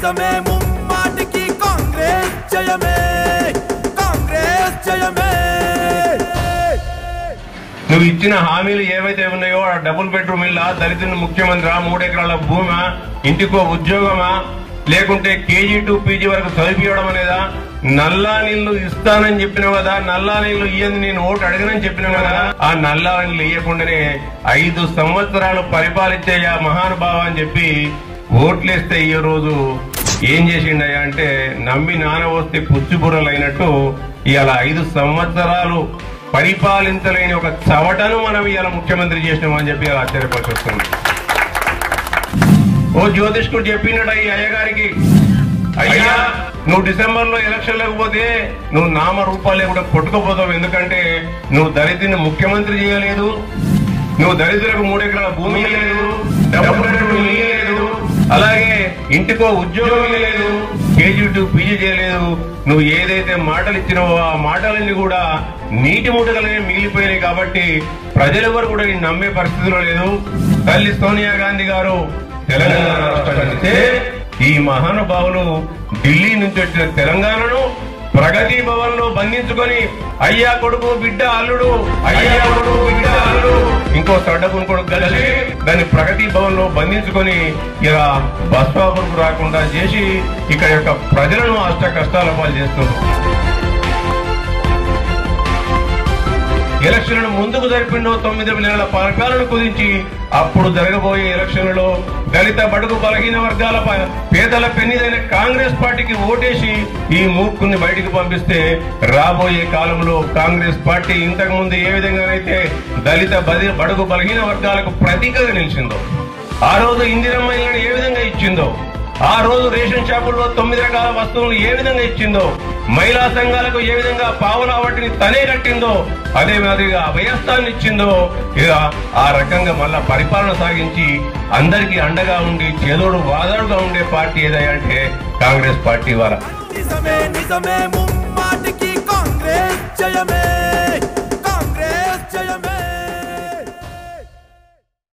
నిజమే ముమ్మాటికి కాంగ్రెస్ జయమే కాంగ్రెస్ జయమే నువ్వు ఇచ్చిన హామీలు ఏవైతే ఉన్నాయో ఆ డబుల్ బెడ్రూమ్ ఇల్లా దళితుని ముఖ్యమంత్రి మూడెకరాల భూమా ఇంటికో ఉద్యోగమా లేకుంటే కేజీ టు పీజీ వరకు చదివించడం అనేదా నల్లా నీళ్లు ఇస్తానని చెప్పినావు కదా నల్లా నీళ్లు ఇయ్యంది నేను ఓటు అడగనని చెప్పినావు కదా ఆ నల్లా నీళ్లు ఇయ్యకుండానే ఐదు సంవత్సరాలు పరిపాలించే ఆ మహానుభావ అని చెప్పి ఓట్లేస్తే ఈ రోజు ఏం చేసిండయ్యా అంటే నమ్మి నానవస్తే పుచ్చుబుర్రలు అయినట్టు ఇవాళ ఐదు సంవత్సరాలు పరిపాలించలేని ఒక చవటను మనం ఇవాళ ముఖ్యమంత్రి చేసినామని చెప్పి ఇలా ఆశ్చర్యపరిచి వస్తుంది ఓ జ్యోతిష్కుడు చెప్పినట్టు ఈ అయ్యగారికి అయ్యా నువ్వు డిసెంబర్ లో ఎలక్షన్ లేకపోతే నువ్వు నామ రూపాలే కూడా కొట్టుకుపోతావు ఎందుకంటే నువ్వు దళితుని ముఖ్యమంత్రి చేయలేదు నువ్వు దళితులకు మూడెకరాల భూమి లేదు డబ్బు లేదు అలాగే ఇంటికో ఉద్యోగం లేదు కేజీ టు పీజీ చేయలేదు నువ్వు ఏదైతే మాటలు ఇచ్చినావో ఆ మాటలన్నీ కూడా నీటి మూటలుగా మిగిలిపోయినాయి కాబట్టి ప్రజలెవరు కూడా నేను నమ్మే పరిస్థితిలో లేదు తల్లి సోనియా గాంధీ గారు తెలంగాణ రాష్ట్రాన్ని ఇస్తే ఈ మహానుభావులు ఢిల్లీ నుంచి వచ్చిన తెలంగాణను ప్రగతి భవన్ లో బంధించుకొని అయ్యా కొడుకు బిడ్డ అల్లుడు అయ్యా కొడుకు బిడ్డ అల్లుడు ఇంకో సడ్డకుని కొడుకు కలిసి దాన్ని ప్రగతి భవన్ లో బంధించుకొని ఇలా బస్వాపురకు రాకుండా చేసి ఇక్కడ యొక్క ప్రజలను అష్ట కష్టాల పాలు చేస్తున్నారు ఎలక్షన్లను ముందుకు జరిపిండో తొమ్మిది నెలల పథకాలను కుదించి అప్పుడు జరగబోయే ఎలక్షన్లలో దళిత బడుగు బలహీన వర్గాల ప- పేదల పెన్నిదైన కాంగ్రెస్ పార్టీకి ఓటేసి ఈ మూర్ఖుని బయటికి పంపిస్తే రాబోయే కాలంలో కాంగ్రెస్ పార్టీ ఇంతకు ముందు ఏ విధంగానైతే దళిత బది బడుగు బలహీన వర్గాలకు ప్రతీకగా నిలిచిందో ఆ రోజు ఇందిరమ్మ ఇళ్లను ఏ విధంగా ఇచ్చిందో ఆ రోజు రేషన్ షాపుల్లో తొమ్మిది రకాల వస్తువులు ఏ విధంగా ఇచ్చిందో మహిళా సంఘాలకు ఏ విధంగా పావులా వాటిని తనే కట్టిందో అదే మాదిరిగా అభయస్థాన్ని ఇచ్చిందో ఇక ఆ రకంగా మళ్ళా పరిపాలన సాగించి అందరికీ అండగా ఉండి చేదోడు వాదాడుగా ఉండే పార్టీ ఏదైనా అంటే కాంగ్రెస్ పార్టీ వాళ్ళ నిజమే నిజమే ముమ్మాటికి కాంగ్రెస్ జయమే కాంగ్రెస్ జయమే